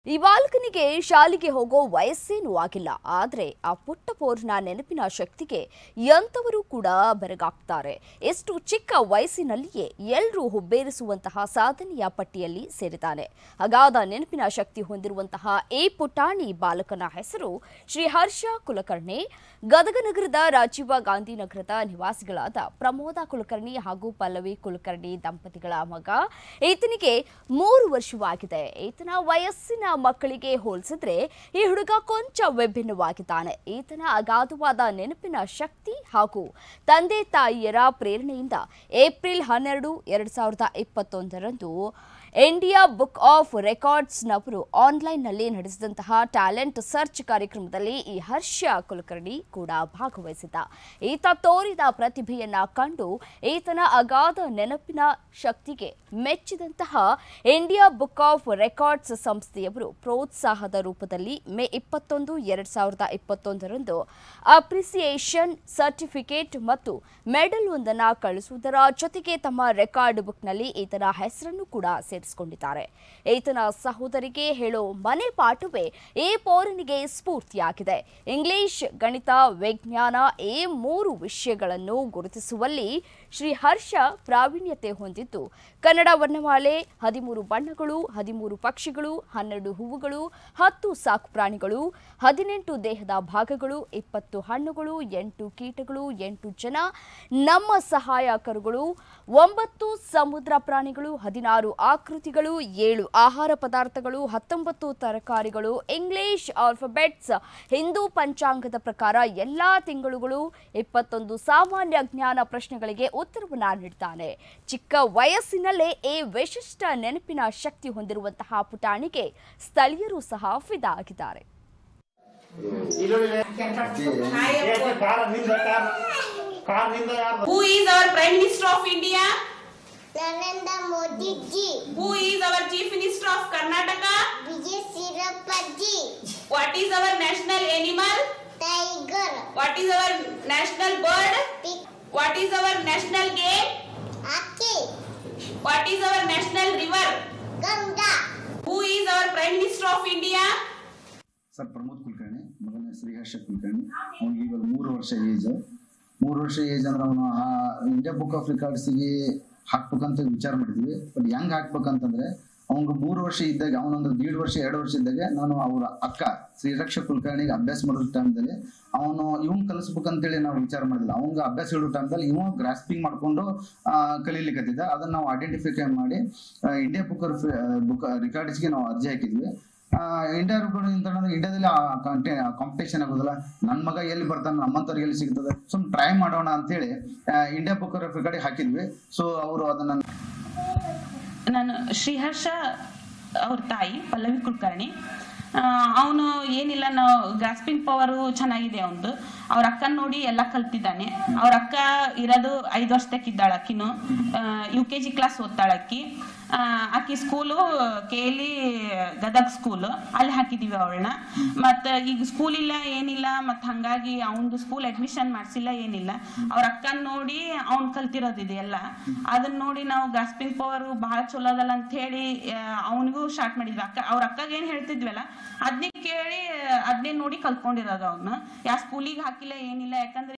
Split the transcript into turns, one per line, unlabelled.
ಈ ಬಾಲಕನಿಗೆ ಶಾಲೆಗೆ ಹೋಗೋ ವಯಸ್ಸೇನೂ ಆಗಿಲ್ಲ ಆದರೆ ಆ ಪುಟ್ಟ ಪೋರ್ನ ನೆನಪಿನ ಶಕ್ತಿಗೆ ಎಂಥವರು ಕೂಡ ಬೆರಗಾಗ್ತಾರೆ ಎಷ್ಟು ಚಿಕ್ಕ ವಯಸ್ಸಿನಲ್ಲಿಯೇ ಎಲ್ಲರೂ ಹುಬ್ಬೇರಿಸುವಂತಹ ಸಾಧನೆಯ ಪಟ್ಟಿಯಲ್ಲಿ ಸೇರಿದ್ದಾನೆ ಅಗಾಧ ನೆನಪಿನ ಶಕ್ತಿ ಹೊಂದಿರುವಂತಹ ಈ ಪುಟಾಣಿ ಬಾಲಕನ ಹೆಸರು ಶ್ರೀ ಹರ್ಷ ಕುಲಕರ್ಣಿ ಗದಗ ನಗರದ ರಾಜೀವ ಗಾಂಧಿ ನಗರದ ನಿವಾಸಿಗಳಾದ ಪ್ರಮೋದ ಕುಲಕರ್ಣಿ ಹಾಗೂ ಪಲ್ಲವಿ ಕುಲಕರ್ಣಿ ದಂಪತಿಗಳ ಮಗ ಈತನಿಗೆ ಮೂರು ವರ್ಷವಾಗಿದೆ ಈತನ ವಯಸ್ಸಿನ ಮಕ್ಕಳಿಗೆ ಹೋಲಿಸಿದ್ರೆ ಈ ಹುಡುಗ ಕೊಂಚ ವಿಭಿನ್ನವಾಗಿದ್ದಾನೆ ಈತನ ಅಗಾಧವಾದ ನೆನಪಿನ ಶಕ್ತಿ ಹಾಗೂ ತಂದೆ ತಾಯಿಯರ ಪ್ರೇರಣೆಯಿಂದ ಏಪ್ರಿಲ್ ಹನ್ನೆರಡು ಎರಡ್ ಸಾವಿರದ ಇಪ್ಪತ್ತೊಂದರಂದು ಇಂಡಿಯಾ ಬುಕ್ ಆಫ್ ರೆಕಾರ್ಡ್ಸ್ನವರು ಆನ್ಲೈನ್ನಲ್ಲಿ ನಡೆಸಿದಂತಹ ಟ್ಯಾಲೆಂಟ್ ಸರ್ಚ್ ಕಾರ್ಯಕ್ರಮದಲ್ಲಿ ಈ ಹರ್ಷ ಕುಲಕರ್ಣಿ ಕೂಡ ಭಾಗವಹಿಸಿದ್ದ ಈತ ತೋರಿದ ಪ್ರತಿಭೆಯನ್ನ ಕಂಡು ಈತನ ಅಗಾಧ ನೆನಪಿನ ಶಕ್ತಿಗೆ ಮೆಚ್ಚಿದಂತಹ ಇಂಡಿಯಾ ಬುಕ್ ಆಫ್ ರೆಕಾರ್ಡ್ಸ್ ಸಂಸ್ಥೆಯವರು ಪ್ರೋತ್ಸಾಹದ ರೂಪದಲ್ಲಿ ಮೇ ಇಪ್ಪತ್ತೊಂದು ಎರಡ್ ಸಾವಿರದ ಇಪ್ಪತ್ತೊಂದರಂದು ಅಪ್ರಿಸಿಯೇಷನ್ ಸರ್ಟಿಫಿಕೇಟ್ ಮತ್ತು ಮೆಡಲ್ ಒಂದನ್ನು ಕಳಿಸುವುದರ ಜೊತೆಗೆ ತಮ್ಮ ರೆಕಾರ್ಡ್ ಬುಕ್ನಲ್ಲಿ ಈತನ ಹೆಸರನ್ನು ಕೂಡ ಸೇರಿಸಿಕೊಂಡಿದ್ದಾರೆ ಈತನ ಸಹೋದರಿಗೆ ಹೇಳೋ ಮನೆ ಪಾಠವೇ ಈ ಪೌರನಿಗೆ ಸ್ಫೂರ್ತಿಯಾಗಿದೆ ಇಂಗ್ಲಿಷ್ ಗಣಿತ ವಿಜ್ಞಾನ ಈ ಮೂರು ವಿಷಯಗಳನ್ನು ಗುರುತಿಸುವಲ್ಲಿ ಶ್ರೀ ಹರ್ಷ ಪ್ರಾವೀಣ್ಯತೆ ಹೊಂದಿದ್ದು ಕನ್ನಡ ವರ್ಣಮಾಲೆ ಹದಿಮೂರು ಬಣ್ಣಗಳು ಹದಿಮೂರು ಪಕ್ಷಿಗಳು ಹನ್ನೆರಡು ಹೂವುಗಳು ಹತ್ತು ಸಾಕು ಪ್ರಾಣಿಗಳು ಹದಿನೆಂಟು ದೇಹದ ಭಾಗಗಳು ಇಪ್ಪತ್ತು ಹಣ್ಣುಗಳು ಎಂಟು ಕೀಟಗಳು ಎಂಟು ಜನ ನಮ್ಮ ಸಹಾಯಕರುಗಳು ಒಂಬತ್ತು ಸಮುದ್ರ ಪ್ರಾಣಿಗಳು ಹದಿನಾರು ಆಕೃತಿಗಳು ಏಳು ಆಹಾರ ಪದಾರ್ಥಗಳು ಹತ್ತೊಂಬತ್ತು ತರಕಾರಿಗಳು ಇಂಗ್ಲಿಷ್ ಆಲ್ಫಬೆಟ್ಸ್ ಹಿಂದೂ ಪಂಚಾಂಗದ ಪ್ರಕಾರ ಎಲ್ಲಾ ತಿಂಗಳುಗಳು ಇಪ್ಪತ್ತೊಂದು ಸಾಮಾನ್ಯ ಜ್ಞಾನ ಪ್ರಶ್ನೆಗಳಿಗೆ ಉತ್ತರವನ್ನ ನೀಡ್ತಾನೆ ಚಿಕ್ಕ ವಯಸ್ಸಿನಲ್ಲೇ ಈ ವಿಶಿಷ್ಟ ನೆನಪಿನ ಶಕ್ತಿ ಹೊಂದಿರುವಂತಹ ಪುಟಾಣಿಗೆ ಸ್ಥಳೀಯರು ಸಹ ಫಿದಾ ಆಗಿದ್ದಾರೆ
ಕಾರ ನಿಂದ ಕಾರ್ ಕಾರ್ ನಿಂದ ಯಾರು
Who is our Prime Minister of India?
Narendra Modi ji,
Who is our Chief Minister of Karnataka?
Vijay Sirappa ji,
What is our national animal?
Tiger,
What is our national bird?
Pig,
What is our national game?
Aki,
What is our national river?
Ganga,
Who is our Prime Minister of India?
Sir Pramod Kulkarni ಮೊದಲನೇ ಶ್ರೀಹರ್ಷ ಕುಲಕರ್ಣಿ ಅವ್ನಿಗೆ ಇವಾಗ ಮೂರು ವರ್ಷ age ಮೂರು ವರ್ಷ age ಅಂದ್ರೆ ಅವನು ಆ ಇಂಡಿಯಾ ಬುಕ್ ಆಫ್ ರೆಕಾರ್ಡ್ಸಿಗೆ ಹಾಕ್ಬೇಕಂತ ವಿಚಾರ ಮಾಡಿದ್ವಿ ಬಟ್ ಹೆಂಗ್ ಹಾಕ್ಬೇಕಂತಂದ್ರೆ ಅವ್ನಿಗೆ ಮೂರು ವರ್ಷ ಇದ್ದಾಗ ಅವನೊಂದು ದೀಡ್ ವರ್ಷ ಎರಡು ವರ್ಷ ಇದ್ದಾಗ ನಾನು ಅವರ ಅಕ್ಕ ಶ್ರೀರಕ್ಷ ಕುಲಕರ್ಣಿಗೆ ಅಭ್ಯಾಸ ಮಾಡೋ ಟೈಮ್ದಲ್ಲಿ ಅವನು ಇವ್ನ್ ಕಲಿಸ್ಬೇಕಂತೇಳಿ ನಾವು ವಿಚಾರ ಮಾಡಿಲ್ಲ ಅವ್ನಿಗೆ ಅಭ್ಯಾಸ ಹೇಳೋ ಟೈಮ್ದಲ್ಲಿ ಇವ ಗ್ರಾಸ್ಪಿಂಗ್ ಮಾಡ್ಕೊಂಡು ಆ, ಕಲೀಲಿಕತ್ತಿದ್ದ ಅದನ್ನ ನಾವು ಐಡೆಂಟಿಫೈ ಮಾಡಿ ಇಂಡಿಯಾ ಬುಕ್ ಬುಕ್ ರೆಕಾರ್ಡ್ಸ್ಗೆ ನಾವು ಅರ್ಜಿ ಹಾಕಿದ್ವಿ ಇಂಡಿಯಾ ಅಂತಂದ್ರೆ ಇಂಡಿಯಾದಲ್ಲಿ ಕಾಂಪಿಟೇಷನ್ ಆಗೋದಿಲ್ಲ ನನ್ನ ಮಗ ಎಲ್ಲಿ ಬರ್ತಾನೆ ನಮ್ಮಂತವ್ರಿಗೆ ಎಲ್ಲಿ ಸಿಗ್ತದೆ ಸುಮ್ ಟ್ರೈ ಮಾಡೋಣ ಅಂತೇಳಿ ಇಂಡಿಯಾ ಬುಕ್ ಆಫ್ ರೆಕಾರ್ಡ್ ಹಾಕಿದ್ವಿ ಸೊ ಅವರು ಅದನ್ನ
ನಾನು ಶ್ರೀಹರ್ಷ ಅವ್ರ ತಾಯಿ ಪಲ್ಲವಿ ಕುಲಕರ್ಣಿ ಅವನು ಏನಿಲ್ಲ ನಾವು ಗ್ರಾಸ್ಪಿಂಗ್ ಪವರು ಚೆನ್ನಾಗಿದೆ ಅವನದು ಅವ್ರ ಅಕ್ಕನ ನೋಡಿ ಎಲ್ಲ ಕಲ್ತಿದ್ದಾನೆ ಅವ್ರ ಅಕ್ಕ ಇರೋದು ಐದು ವರ್ಷದಕ್ಕಿದ್ದಾಳ ಅಕ್ಕಿನು ಯು ಕೆ ಜಿ ಕ್ಲಾಸ್ ಓದ್ತಾಳ ಅಕ್ಕಿ ಆ, ಆಕಿ ಸ್ಕೂಲು ಕೆ ಎಲ್ಲಿ ಗದಗ್ ಸ್ಕೂಲ್ ಅಲ್ಲಿ ಹಾಕಿದೀವಿ ಅವಳನ್ನ ಮತ್ತ ಈಗ ಸ್ಕೂಲ್ ಇಲ್ಲ ಏನಿಲ್ಲ ಮತ್ ಹಂಗಾಗಿ ಅವನದು ಸ್ಕೂಲ್ ಅಡ್ಮಿಷನ್ ಮಾಡ್ಸಿಲ್ಲ ಏನಿಲ್ಲ ಅವ್ರ ಅಕ್ಕನ್ ನೋಡಿ ಅವ್ನ್ ಕಲ್ತಿರೋದಿದೆ ಎಲ್ಲ ಅದನ್ನ ನೋಡಿ ನಾವು ಗ್ರಾಸ್ಪಿಂಗ್ ಪವರ್ ಬಹಳ ಚಲೋ ಅದಲ್ಲ ಅಂತ ಹೇಳಿ ಅವನಿಗೂ ಸ್ಟಾರ್ಟ್ ಮಾಡಿದ್ವಿ ಅಕ್ಕ ಅವ್ರ ಅಕ್ಕಗ ಏನ್ ಹೇಳ್ತಿದ್ವಲ್ಲ ಅದನ್ನೇ ಕೇಳಿ ಅದನ್ನೇ ನೋಡಿ ಕಲ್ತ್ಕೊಂಡಿರೋದು ಅವ್ನು ಯಾವ ಸ್ಕೂಲಿಗೆ ಹಾಕಿಲ್ಲ ಏನಿಲ್ಲ ಯಾಕಂದ್ರೆ